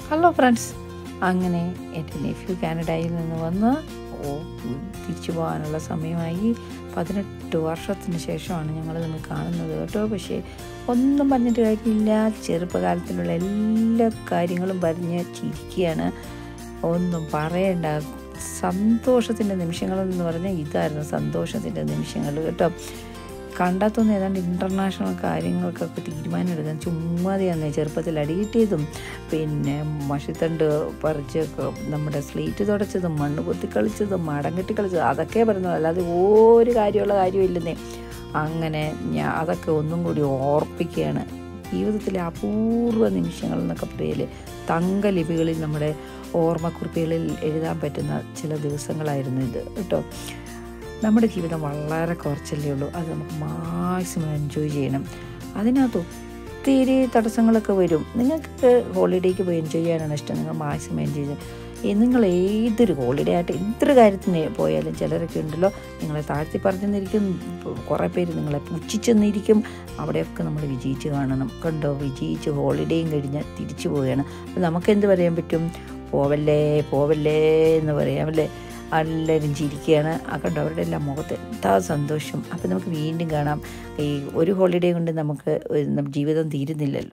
hello friends അങ്ങനെ എൻ്റെ nephew കാനഡയിൽ നിന്ന് വന്ന് ഓ തിരിച്ചു പോകാനുള്ള സമയമായി പതിനെട്ട് വർഷത്തിന് ശേഷമാണ് ഞങ്ങൾ തമ്മിൽ കാണുന്നത് കേട്ടോ പക്ഷേ ഒന്നും പറഞ്ഞിട്ട് കാര്യമില്ല ചെറുപ്പകാലത്തിലുള്ള എല്ലാ കാര്യങ്ങളും പറഞ്ഞ് ചിരിക്കുകയാണ് ഒന്നും പറയണ്ട സന്തോഷത്തിൻ്റെ നിമിഷങ്ങൾ എന്ന് പറഞ്ഞാൽ ഇതായിരുന്നു സന്തോഷത്തിൻ്റെ നിമിഷങ്ങൾ കേട്ടോ കണ്ടാത്തൊന്നും ഏതാണ്ട് ഇൻ്റർനാഷണൽ കാര്യങ്ങൾക്കൊക്കെ തീരുമാനം എടുക്കാൻ ചുമ്മാതെയാണ് ചെറുപ്പത്തിൽ അടികിട്ടിയതും പിന്നെ മഷിത്തണ്ട് പറിച്ച് ക- നമ്മുടെ സ്ലേറ്റ് തുടച്ചതും മണ്ണ് പൊത്തി കളിച്ചതും മടം കെട്ടി കളിച്ചതും അതൊക്കെ പറയുന്നത് അല്ലാതെ ഒരു കാര്യമുള്ള കാര്യമില്ലെന്നേ അങ്ങനെ ഞാൻ അതൊക്കെ ഒന്നും കൂടി ഓർപ്പിക്കുകയാണ് ജീവിതത്തിലെ അപൂർവ നിമിഷങ്ങൾ എന്നൊക്കെ പറയല് തങ്കലിപികളിൽ നമ്മുടെ ഓർമ്മക്കുറിപ്പുകളിൽ എഴുതാൻ പറ്റുന്ന ചില ദിവസങ്ങളായിരുന്നു ഇത് കേട്ടോ നമ്മുടെ ജീവിതം വളരെ കുറച്ചല്ലേ ഉള്ളൂ അത് നമുക്ക് മാക്സിമം എൻജോയ് ചെയ്യണം അതിനകത്ത് ഒത്തിരി തടസ്സങ്ങളൊക്കെ വരും നിങ്ങൾക്ക് ഹോളിഡേക്ക് പോയി എൻജോയ് ചെയ്യാനാണ് ഇഷ്ടം നിങ്ങൾ മാക്സിമം എൻജോയ് ചെയ്യും ഈ നിങ്ങൾ ഏതൊരു ഹോളിഡേ ആയിട്ട് എന്തൊരു കാര്യത്തിന് പോയാലും ചിലരൊക്കെ ഉണ്ടല്ലോ നിങ്ങളെ താഴ്ത്തി പറഞ്ഞെന്നിരിക്കും കുറേ പേര് നിങ്ങളെ പുച്ഛിച്ചെന്നിരിക്കും അവിടെയൊക്കെ നമ്മൾ വിജയിച്ച് കാണണം കണ്ടോ വിജയിച്ച് ഹോളിഡേയും കഴിഞ്ഞ് തിരിച്ചു പോവുകയാണ് അപ്പം നമുക്ക് എന്ത് പറയാൻ പറ്റും പോവല്ലേ പോവല്ലേ എന്ന് പറയാമല്ലേ എല്ലാവരും ചിരിക്കുകയാണ് ആ കണ്ടോ അവരുടെ എല്ലാം മുഖത്ത് എന്താ സന്തോഷം അപ്പം നമുക്ക് വീണ്ടും കാണാം ഈ ഒരു ഹോളിഡേ കൊണ്ട് നമുക്ക് ഒരു- നം- ജീവിതം തീരുന്നില്ലല്ലോ